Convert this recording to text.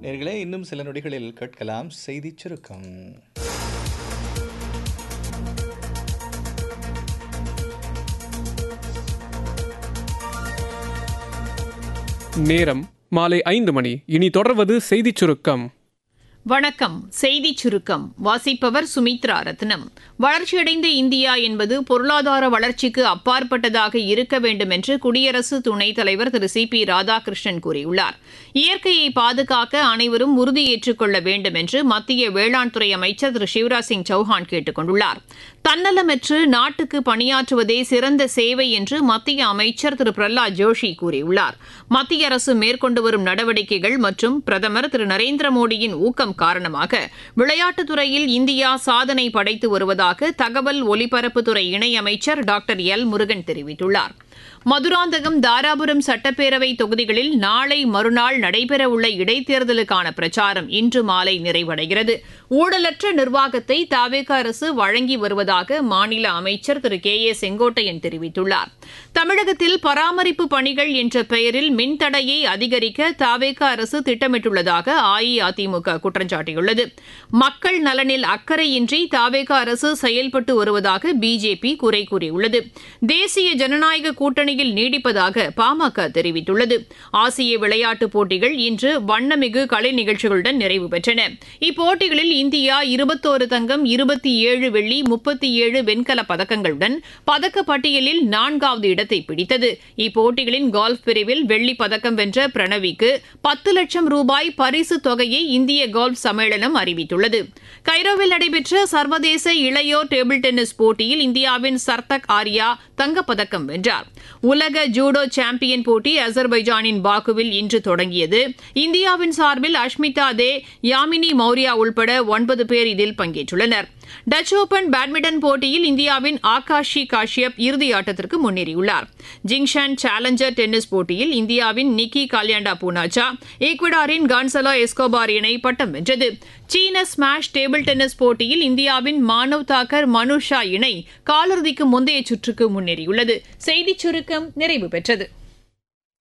நேர்களே இன்னும் சில நொடிகளில் கேட்கலாம் செய்திச் சுருக்கம் நேரம் மாலை ஐந்து மணி இனி தொடர்வது செய்திச் சுருக்கம் வணக்கம் செய்திச் சுருக்கம் வாசிப்பவர் சுமித்ரா ரத்னம் வளர்ச்சியடைந்த இந்தியா என்பது பொருளாதார வளர்ச்சிக்கு அப்பாற்பட்டதாக இருக்க வேண்டும் என்று குடியரசு துணைத் தலைவர் திரு சி பி ராதாகிருஷ்ணன் கூறியுள்ளார் இயற்கையை பாதுகாக்க அனைவரும் உறுதியேற்றுக் கொள்ள வேண்டும் என்று மத்திய வேளாண் துறை அமைச்சர் திரு சிவராஜ் சிங் சௌஹான் கேட்டுக் கொண்டுள்ளார் தன்னலமற்று நாட்டுக்கு பணியாற்றுவதே சிறந்த சேவை என்று மத்திய அமைச்சர் திரு பிரஹ்லாத் ஜோஷி கூறியுள்ளார் மத்திய அரசு மேற்கொண்டு வரும் நடவடிக்கைகள் மற்றும் பிரதமர் திரு நரேந்திர மோடியின் ஊக்கம் காரணமாக விளையாட்டுத் துறையில் இந்தியா சாதனை படைத்து வருவதாக தகவல் ஒலிபரப்புத்துறை இணையமைச்சர் டாக்டர் எல் முருகன் தெரிவித்துள்ளார் மதுராந்தகம் தாராபுரம் சட்டப்பேரவை தொகுதிகளில் நாளை மறுநாள் நடைபெறவுள்ள இடைத்தேர்தலுக்கான பிரச்சாரம் இன்று மாலை நிறைவடைகிறது ஊழலற்ற நிர்வாகத்தை தாவேக அரசு வழங்கி வருவதாக மாநில அமைச்சர் திரு கே ஏ செங்கோட்டையன் தெரிவித்துள்ளார் தமிழகத்தில் பராமரிப்பு பணிகள் என்ற பெயரில் மின்தடையை அதிகரிக்க தாவேக அரசு திட்டமிட்டுள்ளதாக அஇஅதிமுக குற்றம் சாட்டியுள்ளது மக்கள் நலனில் அக்கறையின்றி தாவேக அரசு செயல்பட்டு வருவதாக பிஜேபி குறை கூறியுள்ளது தேசிய ஜனநாயக கூட்டணியில் நீடிப்பதாக பாமக தெரிவித்துள்ளது ஆசிய விளையாட்டுப் போட்டிகள் இன்று வண்ணமிகு கலை நிகழ்ச்சிகளுடன் நிறைவு பெற்றன இப்போட்டிகளில் இந்தியா இருபத்தோரு தங்கம் இருபத்தி ஏழு வெள்ளி முப்பத்தி ஏழு வெண்கலப் பதக்கங்களுடன் பதக்கப் பட்டியலில் நான்காவது இடத்தை பிடித்தது இப்போட்டிகளின் கோல்ஃப் பிரிவில் வெள்ளிப் பதக்கம் வென்ற பிரணவிக்கு பத்து லட்சம் ரூபாய் பரிசுத் தொகையை இந்திய கோல்ஃப் சம்மேளனம் அறிவித்துள்ளது கைரோவில் நடைபெற்ற சர்வதேச இளையோர் டேபிள் டென்னிஸ் போட்டியில் இந்தியாவின் சர்தக் ஆர்யா தங்கப்பதக்கம் வென்றார் உலக ஜூடோ சாம்பியன் போட்டி அசர்பைஜானின் பாக்குவில் இன்று தொடங்கியது இந்தியாவின் சார்பில் அஷ்மிதா தே யாமினி மௌரியா உள்பட ஒன்பது பேர் இதில் பங்கேற்றுள்ளனர் டச் ஓபன் பேட்மிண்டன் போட்டியில் இந்தியாவின் ஆகாஷி காஷ்யப் இறுதி ஆட்டத்திற்கு முன்னேறியுள்ளார் ஜிங்ஷான் சேலஞ்சர் டென்னிஸ் போட்டியில் இந்தியாவின் நிக்கி கால்யாண்டா பூனாச்சா ஈக்வடாரின் கான்சலோ எஸ்கோபார் இணை பட்டம் வென்றது சீன ஸ்மாஷ் டேபிள் டென்னிஸ் போட்டியில் இந்தியாவின் மானவ் தாக்கர் மனுஷா இணை காலிறுதிக்கு முந்தைய சுற்றுக்கு முன்னேறியுள்ளது செய்திச் சுருக்கம் நிறைவு பெற்றது